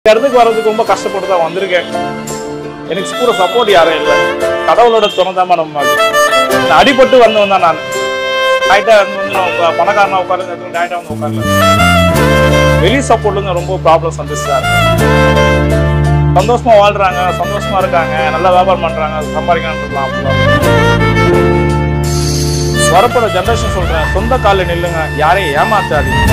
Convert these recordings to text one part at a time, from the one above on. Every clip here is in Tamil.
இந்த இடத்துக்கு வர்றதுக்கு ரொம்ப கஷ்டப்பட்டு தான் வந்திருக்கேன் எனக்கு கூட சப்போர்ட் யாரும் இல்லை கடவுளோட துணை தான் நம்ம அது. நான் அடிபட்டு வந்தவன் தான் நான் டேரக்டா வந்து வந்து நான் உட்கா- பணக்காரனா உட்கார்ந்து டேரக்டா வந்து உட்காரல வெளி சப்போர்ட்ல ரொம்ப ப்ராப்ளம் சந்திச்சு சார் சந்தோஷமா வாழ்றாங்க சந்தோஷமா இருக்காங்க நல்லா வியாபாரம் பண்றாங்க சம்பாதிக்கணும் அப்படிலாம் வரப்போற ஜென்ரேஷன் சொல்றேன் சொந்த காலில் நில்லுங்க யாரையும் ஏமாத்தாதீங்க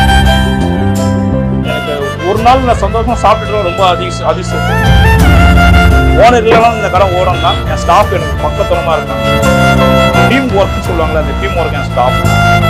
எனக்கு ஒரு நாள் நான் சந்தோஷமா சாப்பிட்டுட்டு ரொம்ப அதிக அதிர்ஷ்டம் ஓனர் இல்லைனா இந்த கடை ஓடும் தான் என் ஸ்டாஃப் எனக்கு பக்கத்துலமா இருக்காங்க டீம் ஒர்க்னு சொல்லுவாங்கல்ல அந்த டீம் ஒர்க் என் ஸ்டாஃப்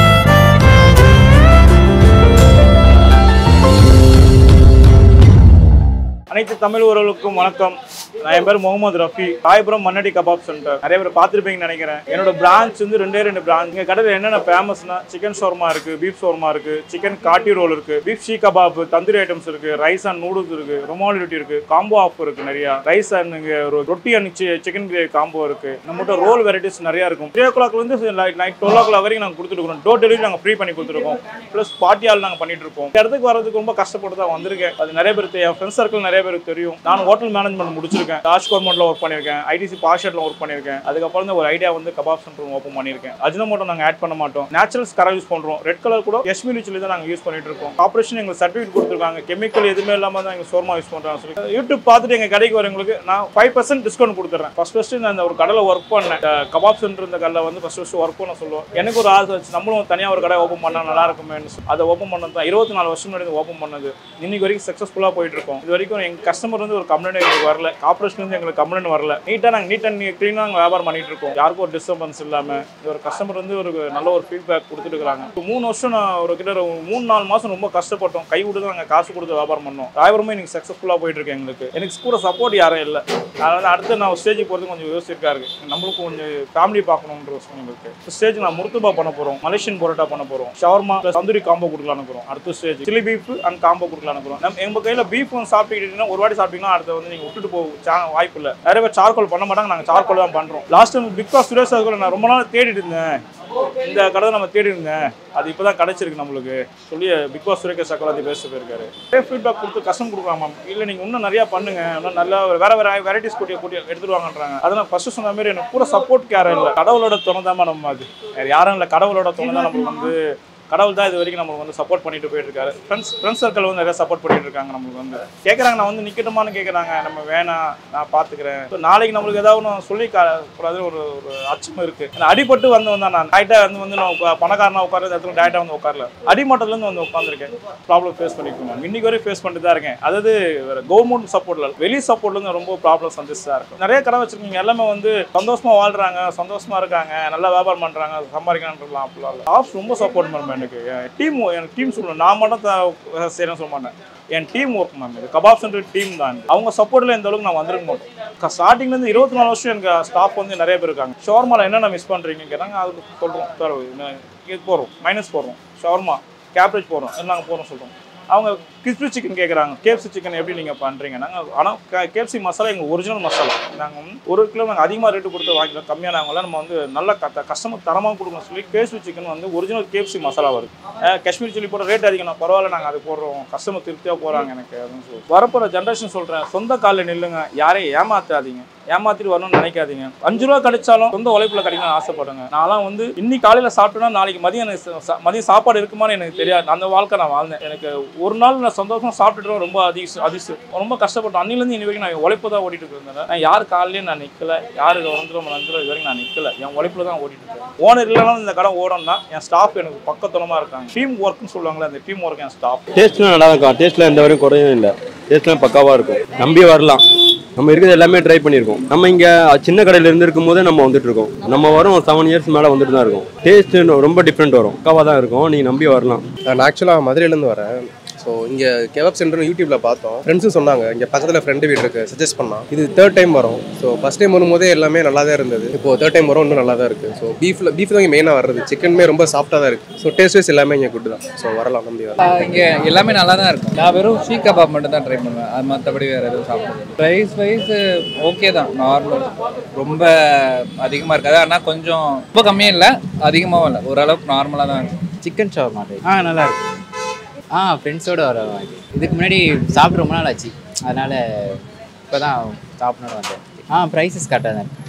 அனைத்து தமிழ் உறவுகளுக்கும் வணக்கம் நான் என் பேர் முகமது ரஃபி தாய்புரம் மண்ணடி கபாப் சென்டர் நிறைய பேர் பார்த்துருப்பீங்கன்னு நினைக்கிறேன் என்னோட பிரான்ச் வந்து ரெண்டே ரெண்டு பிரான்ச் இங்கே கடையில் என்னென்ன ஃபேமஸ்னா சிக்கன் ஷோர்மா இருக்கு பீஃப் ஷோர்மா இருக்கு சிக்கன் காட்டி ரோல் இருக்கு beef seekh kebab tandoori items இருக்கு ரைஸ் அண்ட் நூடுல்ஸ் இருக்கு ரொமாலி ரொட்டி இருக்கு காம்போ ஆஃப் இருக்கு நிறைய ரைஸ் அண்ட் இங்கே ஒரு ரொட்டி அண்ட் சிக்கன் கிரேவி காம்போ இருக்கு நம்மகிட்ட ரோல் வெரைட்டிஸ் நிறைய இருக்கும் த்ரீ ஓ கிளாக்ல இருந்து நைட் டுவெல் ஓ கிளாக் வரைக்கும் நாங்கள் கொடுத்துருக்கோம் டோர் டெலிவரி நாங்கள் ஃப்ரீ பண்ணி கொடுத்துருக்கோம் ப்ளஸ் பார்ட்டியால் நாங்கள் பண்ணிட்டு இருக்கோம் இந்த இடத்துக்கு வரதுக்கு ரொம்ப கஷ்டப்பட்டு தான் வந்திருக்கேன் அது நிறைய பேருக்கு என் ஃப்ரெண்ட்ஸ் சர்க்கிள் நிறைய பேருக்கு தெரியும் நான் ஹோட்டல் மேனேஜ்மெண்ட் முடிச்சிருக்கேன் ராஜ் கவர்மெண்ட்ல ஒர்க் பண்ணியிருக்கேன் ஐடிசி பாஷெட்ல ஒர்க் பண்ணியிருக்கேன் அதுக்கப்புறம் தான் ஒரு ஐடியா வந்து கபாப் சென்டர் ஓப்பன் பண்ணியிருக்கேன் அஜினமோட்டோ நாங்கள் ஆட் பண்ண மாட்டோம் நேச்சுரல்ஸ் கரை யூஸ் பண்ணுறோம் ரெட் கலர் கூட காஷ்மீரி சில்லி தான் நாங்கள் யூஸ் பண்ணிட்டு இருக்கோம் ஆப்ரேஷன் எங்களுக்கு சர்டிஃபிகேட் கொடுத்துருக்காங்க கெமிக்கல் எதுவுமே இல்லாமல் தான் எங்கள் சோர்மா யூஸ் பண்ணுறாங்க சொல்லி யூடியூப் பார்த்துட்டு எங்கள் கடைக்கு வரவங்களுக்கு நான் ஃபைவ் பர்சன்ட் டிஸ்கவுண்ட் கொடுத்துறேன் ஃபர்ஸ்ட் ஃபர்ஸ்ட் நான் இந்த ஒரு கடையில் ஒர்க் பண்ணேன் இந்த கபாப் சென்டர் இந்த கடையில் வந்து ஃபர்ஸ்ட் ஃபர்ஸ்ட் ஒர்க் பண்ண சொல்லுவோம் எனக்கு ஒரு ஆசை வச்சு நம்மளும் தனியாக ஒரு கடை ஓப்பன் பண்ணால் நல்லா இருக்குமேன்னு சொல்லி அதை ஓப்பன் பண்ணது தான் இருபத்தி நாலு வருஷம் முன்னாடி ஓப்பன் பண்ணது இன்னைக்கு வரைக்கும் சக்ஸஸ்ஃபுல்லாக போயிட்டு இருக்கோம் இது வரைக்கும் எங்கள் கஸ்டமர் வந்து ஒரு கம்ப்ளைண்ட் எங்களுக்கு வரல கார்பரேஷன் வந்து எங்களுக்கு கம்ப்ளைண்ட் வரல நீட்டாக நாங்கள் நீட் அண்ட் க்ளீனாக நாங்கள் வியாபாரம் பண்ணிட்டு இருக்கோம் யாருக்கும் ஒரு டிஸ்டர்பன்ஸ் இல்லாமல் இது ஒரு கஸ்டமர் வந்து ஒரு நல்ல ஒரு ஃபீட்பேக் கொடுத்துட்டு இருக்காங்க இப்போ மூணு வருஷம் நான் ஒரு கிட்ட ஒரு மூணு நாலு மாதம் ரொம்ப கஷ்டப்பட்டோம் கை விட்டு தான் நாங்கள் காசு கொடுத்து வியாபாரம் பண்ணோம் ராயபுரமே இன்னைக்கு சக்ஸஸ்ஃபுல்லாக போயிட்டு இருக்கு எங்களுக்கு எனக்கு கூட சப்போர்ட் யாரும் இல்லை அதனால அடுத்து நான் ஸ்டேஜுக்கு போகிறது கொஞ்சம் யோசிச்சிருக்கா இருக்கு நம்மளுக்கும் கொஞ்சம் ஃபேமிலி பார்க்கணுன்ற விஷயம் எங்களுக்கு ஸ்டேஜ் நான் முருத்துபா பண்ண போகிறோம் மலேசியன் பரோட்டா பண்ண போகிறோம் ஷவர்மா தந்தூரி காம்போ கொடுக்கலான்னு இருக்கிறோம் அடுத்த stage chilli beef and combo கொடுக்கலான்னு இருக்கிறோம் நம்ம எங்கள் கையில் பீஃப் வந்து சாப்பிட்டுக்கிட்டீங்கன்னா ஒரு வாட்டி சாப்பிட்டீங்கன்னா அடுத்த வந்து நீங்கள் விட்டுட்டு போக சா வாய்ப்பு இல்லை நிறைய பேர் சார்கோல் பண்ண மாட்டாங்க நாங்கள் சார்கோல் தான் பண்ணுறோம் last time Bigg Boss Suresh sir நான் ரொம்ப நாள் தேடிட்டு இருந்தேன் இந்த கடை நம்ம தேடி இருந்தேன் அது இப்போ தான் கிடைச்சிருக்கு நம்மளுக்கு சொல்லி பிக் பாஸ் சுரேஷ் சக்கராதி பேச போயிருக்காரு நிறைய ஃபீட்பேக் கொடுத்து கஷ்டம் கொடுக்கலாம் மேம் இல்லை நீங்கள் இன்னும் நிறையா பண்ணுங்க இன்னும் நல்லா வேற வேற வெரைட்டிஸ் கூட்டி கூட்டி எடுத்துட்டு வாங்கன்றாங்க அதெல்லாம் ஃபர்ஸ்ட் சொன்ன மாதிரி எனக்கு கூட சப்போர்ட் யாரும் இல்லை கடவுளோட துணை தான் நம்ம அது வேற யாரும் இல்லை கடவுளோட துணை தான் நம்மளுக்கு வந்து கடவுள் தான் இது வரைக்கும் நம்மளுக்கு வந்து சப்போர்ட் பண்ணிட்டு போயிட்டு இருக்காரு ஃப்ரெண்ட்ஸ் ஃப்ரெண்ட்ஸ் சர்க்கிள் வந்து நிறைய சப்போர்ட் பண்ணிட்டு இருக்காங்க நம்மளுக்கு வந்து கேட்குறாங்க நான் வந்து நிக்கட்டுமான்னு கேட்குறாங்க நம்ம வேணாம் நான் பார்த்துக்கிறேன் இப்போ நாளைக்கு நம்மளுக்கு ஏதாவது ஒன்று சொல்லி கா- கூடாது ஒரு ஒரு அச்சம் இருக்கு நான் அடிபட்டு வந்தவன் தான் நான் டேரக்டாக வந்து வந்து நான் உட்கா- பணக்காரனா உட்கார இடத்துல டேரக்டாக வந்து உட்காரல அடிமட்டத்துலேருந்து வந்து உட்காந்துருக்கேன் ப்ராப்ளம் ஃபேஸ் பண்ணிக்கணும் இன்னைக்கு வரையும் ஃபேஸ் பண்ணிட்டு தான் இருக்கேன் அதாவது கவர்மெண்ட் சப்போர்ட்ல வெளி சப்போர்ட்லேருந்து ரொம்ப ப்ராப்ளம் சந்திச்சு தான் இருக்கும் நிறைய கடை வச்சிருக்கீங்க எல்லாமே வந்து சந்தோஷமா வாழ்றாங்க சந்தோஷமா இருக்காங்க நல்லா வியாபாரம் பண்றாங்க சம்பாதிக்கணும் அப்படிலாம் இல்லை ஆஃப் ரொம்ப சப்போர்ட் மேம் எனக்கு டீம் எனக்கு டீம் சொல்லணும் நான் மட்டும் த- செய்யறேன்னு சொல்ல மாட்டேன் என் டீம் ஒர்க் மேம் இது கபாப் சென்டர் டீம் தான் இது. அவங்க சப்போர்ட்ல இந்த அளவுக்கு நான் வந்திருக்க மாட்டோம் ஸ்டார்டிங்ல இருந்து இருபத்தி நாலு வருஷம் எனக்கு ஸ்டாஃப் வந்து நிறைய பேர் இருக்காங்க ஷவர்மால என்னென்ன மிஸ் பண்றீங்க கேட்டாங்க அது சொல்றோம் சார் இது போடுறோம் மைனஸ் போடுறோம் ஷவர்மா கேப்ரேஜ் போடுறோம் எல்லாம் நாங்கள் போடுறோம் சொல்றோம் அவங்க கிறிஸ்பி சிக்கன் கேட்குறாங்க கேப்சி சிக்கன் எப்படி நீங்கள் பண்ணுறீங்க நாங்கள் ஆனால் கேப்சி மசாலா எங்கள் ஒரிஜினல் மசாலா நாங்கள் வந்து ஒரு கிலோ நாங்கள் அதிகமாக ரேட்டு கொடுத்து வாங்கிக்கிறோம் கம்மியானவங்களாம் நம்ம வந்து நல்ல க கஸ்டமர் தரமாக கொடுக்கணும் சொல்லி கேப்சி சிக்கன் வந்து ஒரிஜினல் கேப்சி மசாலா வருது அஹ் காஷ்மீர் சில்லி போட ரேட் அதிகம் நான் பரவாயில்ல நாங்கள் அது போடுறோம் கஸ்டமர் திருப்தியாக போகிறாங்க எனக்கு அப்படின்னு சொல்லி வரப்போகிற ஜென்ரேஷன் சொல்கிறேன் சொந்த காலில் நில்லுங்க யாரையும் ஏமாத்தாதீங்க ஏமாத்திட்டு வரணும்னு நினைக்காதீங்க அஞ்சு ரூபா கிடைச்சாலும் சொந்த உழைப்புல கிடைக்கணும்னு ஆசைப்படுங்க நான்லாம் வந்து இன்னைக்கு காலையில சாப்பிட்டேன்னா நாளைக்கு மதியம் எனக்கு சா- சா- மதியம் சாப்பாடு இருக்குமான்னு எனக்கு தெரியாது அந்த வாழ்க்கை நான் வாழ்ந்தேன் எனக்கு ஒரு நாள் நான் சந்தோஷமா சாப்பிட்டுட்டு ரொம்ப அதிக அதிசயம் ரொம்ப கஷ்டப்பட்டேன் அன்னிலேருந்து இன்னி வரைக்கும் நான் உழைப்பு தான் ஓடிட்டு இருந்தேன் நான் யார் காலையிலையும் நான் நிக்கல யாரு வந்துடும் வந்துடும் இது வரைக்கும் நான் நிக்கல என் உழைப்புல தான் ஓடிட்டு இருக்கேன் ஓனர் இல்லைனாலும் இந்த கடை ஓடணும்னா என் ஸ்டாஃப் எனக்கு பக்கத்துலமா இருக்காங்க டீம் ஒர்க்னு சொல்லுவாங்களே அந்த டீம் ஒர்க் என் ஸ்டாஃப் டேஸ்ட்லாம் நல்லா இருக்கும் டேஸ்ட்லாம் எந்த வரையும் குறையும் இல்லை டேஸ்ட்லாம் பக்காவாக இருக்கும் நம்பி வரலாம் நம்ம இருக்கிறது எல்லாமே ட்ரை பண்ணியிருக்கோம் நம்ம இங்கே சின்ன கடையில் இருந்து இருக்கும் போதே நம்ம வந்துட்டு இருக்கோம் நம்ம வரும் செவன் இயர்ஸ் மேலே வந்துட்டு தான் இருக்கோம் டேஸ்ட் ரொம்ப டிஃப்ரெண்ட் வரும் பக்காவாக தான் இருக்கும் நீங்கள் நம்பி வரலாம் நான் ஆக்சுவலாக மதுரையிலேருந்து வரேன் ஸோ இங்கே கெவப் சென்டர் யூடியூப்பில் பார்த்தோம் ஃப்ரெண்ட்ஸும் சொன்னாங்க இங்கே பக்கத்தில் ஃப்ரெண்டு வீடு இருக்கு சஜஸ்ட் பண்ணான் இது தேர்ட் டைம் வரும் ஸோ ஃபஸ்ட் டைம் வரும்போதே எல்லாமே நல்லா தான் இருந்தது இப்போ தேர்ட் டைம் வரும் இன்னும் நல்லா தான் இருக்குது ஸோ பீஃபில் பீஃப் தான் இங்கே மெயினாக வர்றது சிக்கனுமே ரொம்ப சாஃப்டாக தான் இருக்குது ஸோ டேஸ்ட் வைஸ் எல்லாமே இங்கே குட் தான் ஸோ வரலாம் நம்பி வரலாம் இங்கே எல்லாமே நல்லா தான் இருக்கும் நான் வெறும் ஷீ கபாப் மட்டும் தான் ட்ரை பண்ணுவேன் அது மற்றபடி வேறு எதுவும் சாப்பிடுவேன் ப்ரைஸ் வைஸ் ஓகே தான் நார்மல் ரொம்ப அதிகமாக இருக்காது ஆனால் கொஞ்சம் ரொம்ப கம்மியும் இல்லை அதிகமாகவும் இல்லை ஓரளவுக்கு நார்மலாக தான் இருக்கும் சிக்கன் ஷவர்மா டைப் ஆ நல்லா இருக்கும் ஆ ஃப்ரெண்ட்ஸோட வர வாங்கி இதுக்கு முன்னாடி சாப்பிட்டு ரொம்ப நாள் ஆச்சு அதனால் இப்போ தான் சாப்பிடணும்னு வந்தேன் ஆ ப்ரைஸஸ் கரெக்டாக தான் இருக்கு